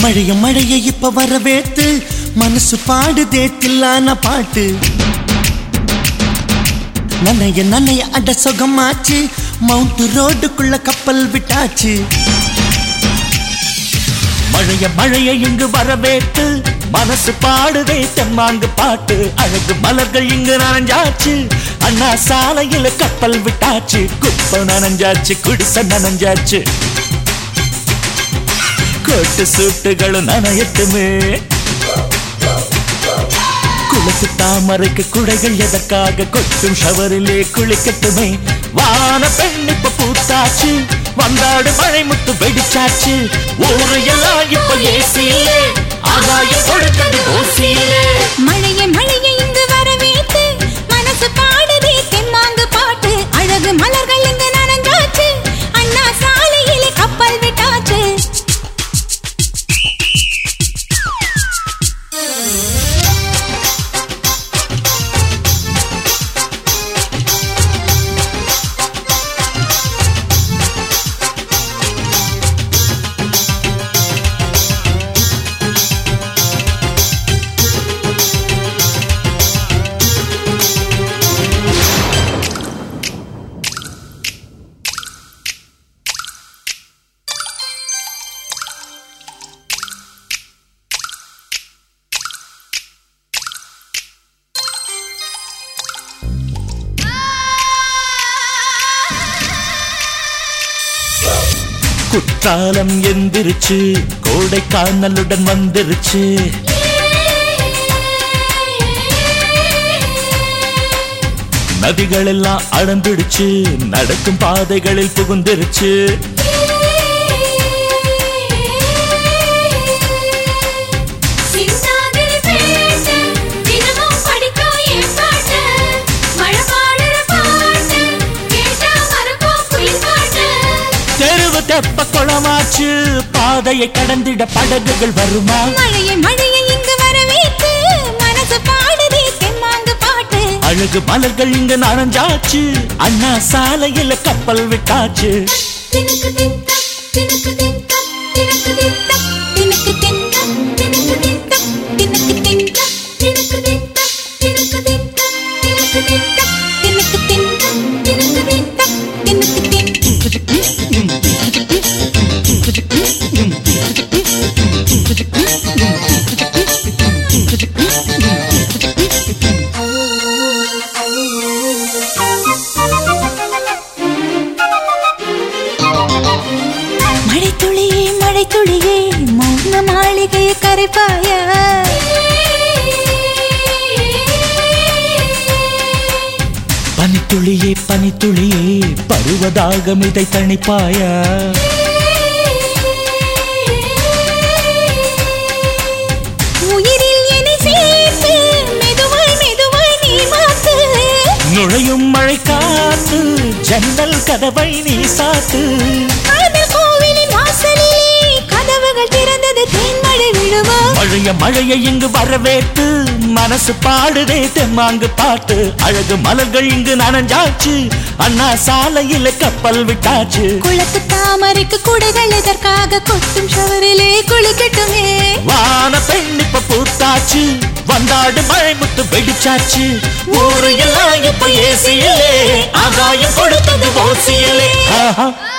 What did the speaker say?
மழைய மழைய இப்ப வரவேத்து மனசு பாடுதே தில்லான பாட்டு நனைய நனைய அட சுகமாச்சு மவுண்ட் ரோடுக்குள்ள கப்பல் விட்டாச்சு மழைய மழைய இங்கு வரவேத்து மனசு பாடுதே தெம்மாங்கு பாட்டு அழகு மலர்கள் இங்கு நனைஞ்சாச்சு அண்ணா சாலையில கப்பல் விட்டாச்சு குப்பை நனைஞ்சாச்சு குடிசை நனைஞ்சாச்சு கொட்டு சூட்டுகளும் நனையட்டுமே குளத்து தாமரைக்கு குடைகள் எதற்காக கொட்டும் ஷவரிலே குளிக்கட்டுமே வான பெண் இப்ப பூத்தாச்சு வந்தாடு மழை முத்து வெடிச்சாச்சு ஊரு எல்லாம் இப்ப ஏசியிலே ஆகாயம் கொடுத்தது ஓசியிலே மழையே மழையே இங்கு வரவேத்து மனசு பாடுதே தெம்மாங்கு பாட்டு அழகு மலர்கள் இங்கு நனைஞ்சாச்சு அண்ணா சாலையிலே கப்பல் விட்டாச்சு குற்றாலம் எந்திருச்சு கோடைக்கானலுடன் வந்துருச்சு நதிகள் எல்லாம் அடம்பிடுச்சு நடக்கும் பாதைகளில் புகுந்துருச்சு சிந்தாதிரி பேட்டு, தினமும் படிக்கும் என் பாட்டு. மழை பாடுற பாட்டு, கேட்டா மறக்கும் குயில் பாட்டு. தெருவு தெப்ப குளமாச்சு பாதையை கடந்திட படகுகள் வருமா மழையே மழையே இங்கு வரவேற்று மனசு பாடுதே தெம்மாங்கு பாட்டு அழகு மலர்கள் இங்கு நனைஞ்சாச்சு அண்ணா சாலையில கப்பல் விட்டாச்சு தினக்கு தின்தா, தினக்கு தின்தா, தினக்கு தின்தா, தினக்கு தின்தா, தினக்கு தின்தா, தினக்கு தின்தா, தினக்கு தின்தா, தினக்கு தின்தா, தினக்கு தின்தா, தினக்கு தின்தா, தினக்கு தின்தா, தினக்கு தின்தா. மழை துளியே மழை துளியே மௌன மாளிகையை கரைப்பாயா பனித்துளியே பனித்துளியே பருவதாகம் இதை தணிப்பாயா உயிரில் என்னை சேர்த்து மெதுவாய் மெதுவாய் நீ மாத்து நுழையும் மழை காத்து ஜன்னல் கதவை நீ சாத்து காதல் கோவிலின் வாசலிலே கதவுகள் திறந்தது தேன்மழை விழுமா மழைய மழைய இங்கு வரவேற்று மனசு பாடுதே தெம்மாங்கு பாட்டு அழகு மலர்கள் இங்கு நனைஞ்சாச்சு அண்ணா சாலையில கப்பல் விட்டாச்சு குளத்து தாமரைக்கு குடைகள் எதற்காக கொட்டும் ஷவரிலே குளிக்கட்டுமே வான பெண் இப்ப பூத்தாச்சு வந்தாடு மழை முத்து வெடிச்சாச்சு ஊரு எல்லாம் இப்ப ஏசியிலே ஆகாயம் கொடுத்தது ஓசியிலே ஆஹா